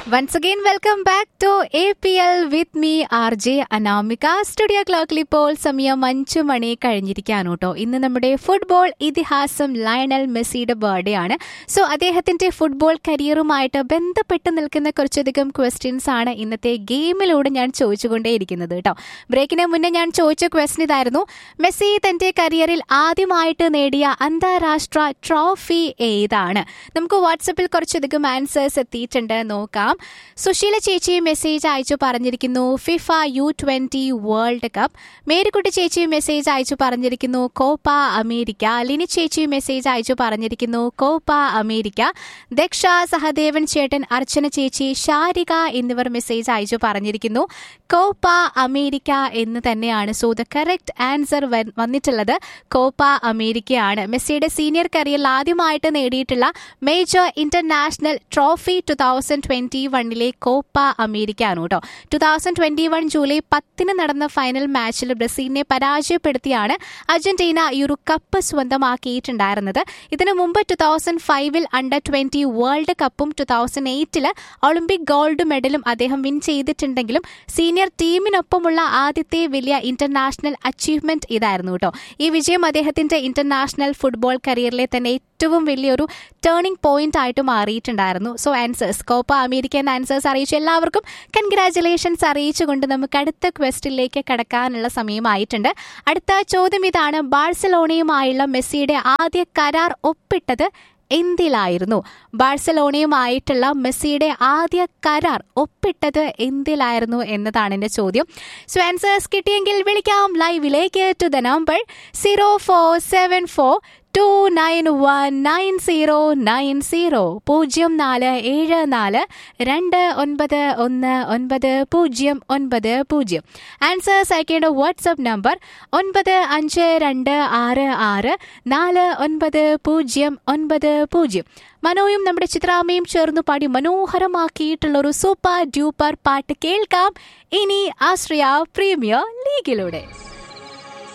once again welcome back to A P L with me R J Anamika studio ക്ലോക്കിൽ ഇപ്പോൾ സമയം അഞ്ചു മണി കഴിഞ്ഞിരിക്കാണ് കേട്ടോ ഇന്ന് നമ്മുടെ ഫുട്ബോൾ ഇതിഹാസം ലയണൽ മെസ്സിയുടെ ബർത്ത്ഡേ ആണ് സോ അദ്ദേഹത്തിന്റെ ഫുട്ബോൾ കരിയറുമായിട്ട് ബന്ധപ്പെട്ട് നിൽക്കുന്ന കുറച്ചധികം ക്വസ്റ്റ്യൻസ് ആണ് ഇന്നത്തെ ഗെയിമിലൂടെ ഞാൻ ചോദിച്ചുകൊണ്ടേയിരിക്കുന്നത് കേട്ടോ ബ്രേക്കിന് മുന്നേ ഞാൻ ചോദിച്ച ക്വസ്റ്റ്യൻ ഇതായിരുന്നു മെസ്സി തന്റെ കരിയറിൽ ആദ്യമായിട്ട് നേടിയ അന്താരാഷ്ട്ര ട്രോഫി ഏതാണ് നമുക്ക് വാട്സപ്പിൽ കുറച്ചധികം ആൻസേഴ്സ് എത്തിയിട്ടുണ്ട് നോക്കാം സുശീല ചേച്ചി മെസ്സേജ് അയച്ചു പറഞ്ഞിരിക്കുന്നു FIFA U twenty world cup Marykutty ചേച്ചി മെസ്സേജ് അയച്ചു പറഞ്ഞിരിക്കുന്നു കോപ്പ അമേരിക്ക ലിനി ചേച്ചി മെസ്സേജ് അയച്ചു പറഞ്ഞിരിക്കുന്നു കോപ്പ അമേരിക്ക ദക്ഷ സഹദേവൻ ചേട്ടൻ അർച്ചന ചേച്ചി ഷാരിക എന്നിവർ മെസ്സേജ് അയച്ചു പറഞ്ഞിരിക്കുന്നു കോപ്പ അമേരിക്ക എന്ന് തന്നെയാണ് സോ ദ കറക്റ്റ് ആൻസർ വന്നിട്ടുള്ളത് കോപ്പ അമേരിക്കയാണ് മെസ്സിയുടെ സീനിയർ കരിയറിൽ ആദ്യമായിട്ട് നേടിയിട്ടുള്ള major international trophy two thousand twenty വണ്ണിലെ കോപ്പ അമേരിക്ക ആണ് കേട്ടോ two thousand twenty one July പത്തിന് നടന്ന ഫൈനൽ മാച്ചിൽ ബ്രസീലിനെ പരാജയപ്പെടുത്തിയാണ് അർജന്റീന ഈ ഒരു കപ്പ് സ്വന്തമാക്കിയിട്ടുണ്ടായിരുന്നത് ഇതിനു മുമ്പ് ടു തൗസൻഡ് ഫൈവിൽ അണ്ടർ ട്വന്റി വേൾഡ് കപ്പും ടു തൗസൻഡ് എയ്റ്റില് ഒളിമ്പിക് ഗോൾഡ് മെഡലും അദ്ദേഹം വിൻ ചെയ്തിട്ടുണ്ടെങ്കിലും സീനിയർ ടീമിനൊപ്പമുള്ള ആദ്യത്തെ വലിയ ഇന്റർനാഷണൽ അച്ചീവ്മെന്റ് ഇതായിരുന്നു കേട്ടോ ഈ വിജയം അദ്ദേഹത്തിന്റെ ഇന്റർനാഷണൽ ഫുട്ബോൾ കരിയറിലെ തന്നെ ഏറ്റവും വലിയൊരു ടേണിംഗ് പോയിന്റ് ആയിട്ട് മാറിയിട്ടുണ്ടായിരുന്നു so answers Copa American answers അറിയിച്ച എല്ലാവർക്കും കൺഗ്രാറ്റുലേഷൻസ് അറിയിച്ചുകൊണ്ട് നമുക്ക് അടുത്ത ക്വസ്റ്റിലേക്ക് കടക്കാനുള്ള സമയമായിട്ടുണ്ട് അടുത്ത ചോദ്യം ഇതാണ് ബാഴ്സലോണയുമായുള്ള മെസ്സിയുടെ ആദ്യ കരാർ ഒപ്പിട്ടത് എന്തിലായിരുന്നു ബാഴ്സലോണയുമായിട്ടുള്ള മെസ്സിയുടെ ആദ്യ കരാർ ഒപ്പിട്ടത് എന്തിലായിരുന്നു എന്നതാണ് എന്റെ ചോദ്യം സോ ആൻസേഴ്സ് കിട്ടിയെങ്കിൽ വിളിക്കാം ലൈവിലേക്ക് to the number zero four seven four two nine one nine zero nine zero പൂജ്യം നാല് ഏഴ് നാല് രണ്ട് ഒൻപത് ഒന്ന് ഒൻപത് പൂജ്യം ഒൻപത് പൂജ്യം ആൻസേഴ്സ് അയക്കേണ്ട വാട്സപ്പ് നമ്പർ ഒൻപത് അഞ്ച് രണ്ട് ആറ് ആറ് നാല് ഒൻപത് പൂജ്യം ഒൻപത് പൂജ്യം മനോയും നമ്മുടെ ചിത്രാമ്മയും ചേർന്ന് പാടി മനോഹരമാക്കിയിട്ടുള്ള ഒരു സൂപ്പർ ഡ്യൂപ്പർ പാട്ട് കേൾക്കാം ഇനി ആശ്രയ പ്രീമിയർ ലീഗിലൂടെ